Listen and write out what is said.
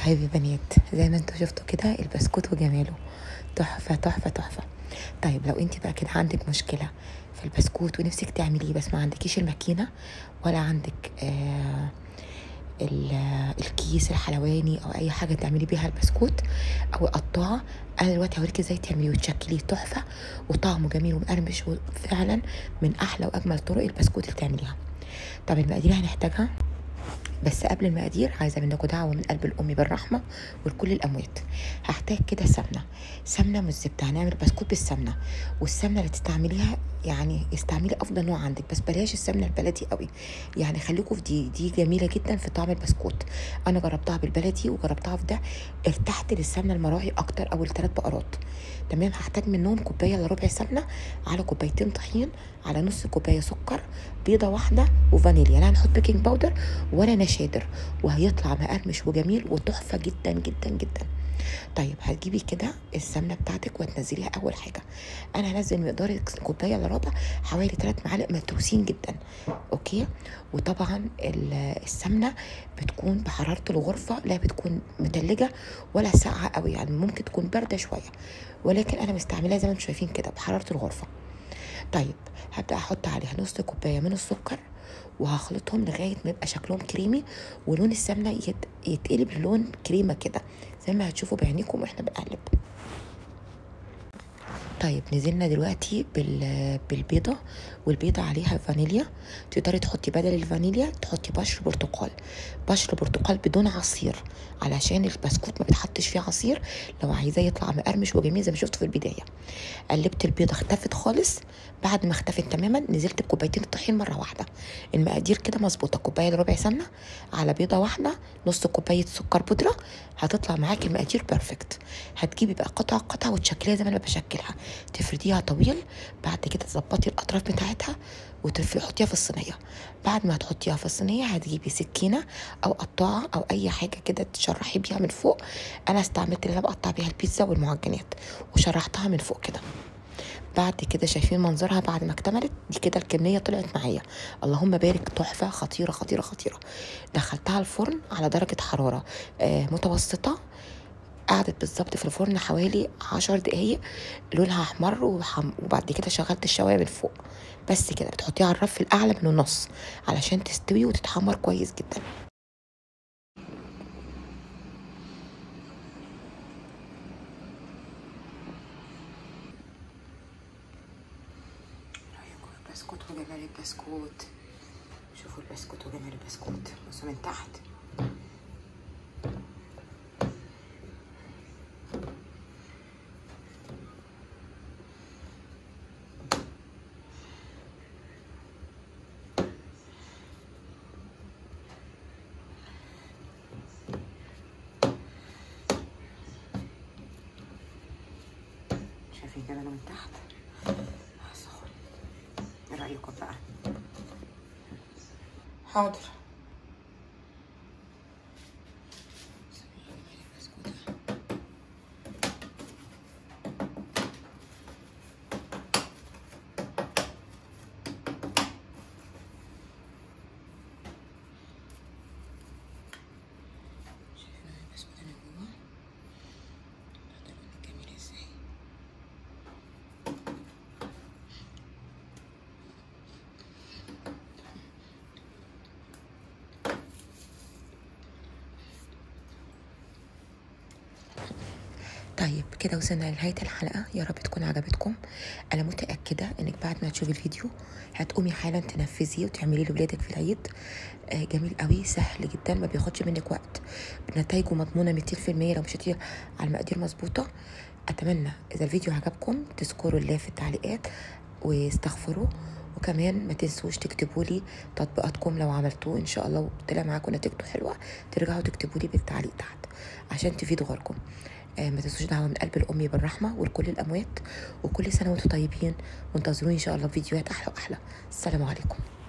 طيب يا بنات زي ما انتوا شفتوا كده البسكوت وجماله تحفة تحفة تحفة طيب لو انت بقى كده عندك مشكلة في البسكوت ونفسك تعمليه بس ما عندكيش الماكينة ولا عندك آه ال- الكيس الحلواني او اي حاجه تعملي بيها البسكوت او قطاعه انا دلوقتي هوريكي ازاي تعمليه وتشكليه تحفه وطعمه جميل ومقرمش وفعلا من احلى واجمل طرق البسكوت اللي تعمليها طب المقادير هنحتاجها بس قبل المقادير عايزه منكم دعوه من قلب الام بالرحمه ولكل الاموات هحتاج كده سمنه سمنه مش زبده هنعمل بسكوت بالسمنه والسمنه اللي تستعمليها يعني استعملي افضل نوع عندك بس بلاش السمنه البلدي قوي يعني خليكم في دي دي جميله جدا في طعم البسكوت انا جربتها بالبلدي وجربتها في ده ارتحت للسمنه المراعي اكتر او الثلاث بقرات تمام هحتاج منهم كوبايه الا ربع سمنه على كوبايتين طحين على نص كوبايه سكر بيضه واحده وفانيليا لا هنحط بيكنج باودر ولا نشادر وهيطلع مقرمش وجميل وتحفه جدا جدا جدا طيب هتجيبي كده السمنه بتاعتك وتنزليها اول حاجه انا هنزل مقدار كوبايه الا ربع حوالي 3 معالق متروسين جدا اوكي وطبعا ال- السمنه بتكون بحراره الغرفه لا بتكون متلجه ولا ساقعه قوي يعني ممكن تكون بارده شويه ولكن انا مستعملاها زي ما انتم شايفين كده بحراره الغرفه طيب هبدا احط عليها نص كوبايه من السكر وهخلطهم لغايه ما يبقى شكلهم كريمي ولون السمنه يت- يتقلب للون كريمه كده زي ما هتشوفوا بعينيكم واحنا بنقلب طيب نزلنا دلوقتي بال... بالبيضة والبيضة عليها فانيليا تقدري تحطي بدل الفانيليا تحطي بشر برتقال بشر برتقال بدون عصير علشان البسكوت ما بيتحطش فيه عصير لو عايزاه يطلع مقرمش وجميل زي ما شفتوا في البداية قلبت البيضة اختفت خالص بعد ما اختفت تماما نزلت بكوبايتين الطحين مرة واحدة المقادير كده مظبوطة كوباية إلا ربع سمنة على بيضة واحدة نص كوباية سكر بودرة هتطلع معاكي المقادير بيرفكت هتجيبي بقى قطعة قطعة وتشكليها زي ما انا بشكلها تفرديها طويل بعد كده تظبطي الاطراف بتاعتها وتحطيها في الصينيه بعد ما تحطيها في الصينيه هتجيبي سكينه او قطاعه او اي حاجه كده تشرحي بيها من فوق انا استعملت اللي انا بقطع بيها البيتزا والمعجنات وشرحتها من فوق كده بعد كده شايفين منظرها بعد ما اكتملت دي كده الكميه طلعت معايا اللهم بارك تحفه خطيره خطيره خطيره دخلتها الفرن على درجه حراره آه متوسطه قعدت بالظبط في الفرن حوالي عشر دقايق لونها احمر وحم... وبعد كده شغلت الشوايه من فوق بس كده بتحطيها على الرف الاعلى من النص علشان تستوي وتتحمر كويس جدا رايكم في البسكوت وجمال البسكوت شوفوا البسكوت وجمال البسكوت بصوا من تحت شايفين جماله من تحت آه، سخن ايه رايكم بقى حاضر شايفين البسكوت اللي جوه ده لونه جميل ازاي طيب كده وصلنا لنهاية الحلقة يا رب تكون عجبتكم أنا متأكدة إنك بعد ما تشوفي الفيديو هتقومي حالا تنفذيه وتعمليه لولادك في العيد آه جميل قوي سهل جدا ما بياخدش منك وقت نتائجه مضمونة 200% لو مشيتي على المقادير مظبوطة أتمنى إذا الفيديو عجبكم تذكروا الله في التعليقات واستغفروا وكمان ما تنسوش تكتبوا لي تطبيقاتكم لو عملتوه ان شاء الله وطلع معاكم نتيجته حلوه ترجعوا تكتبوا لي بالتعليق تحت عشان تفيدوا غيركم آه، ما تنسوش دعوه من قلب الامي بالرحمه ولكل الاموات وكل سنه وانتم طيبين وانتظروني ان شاء الله في فيديوهات احلى واحلى السلام عليكم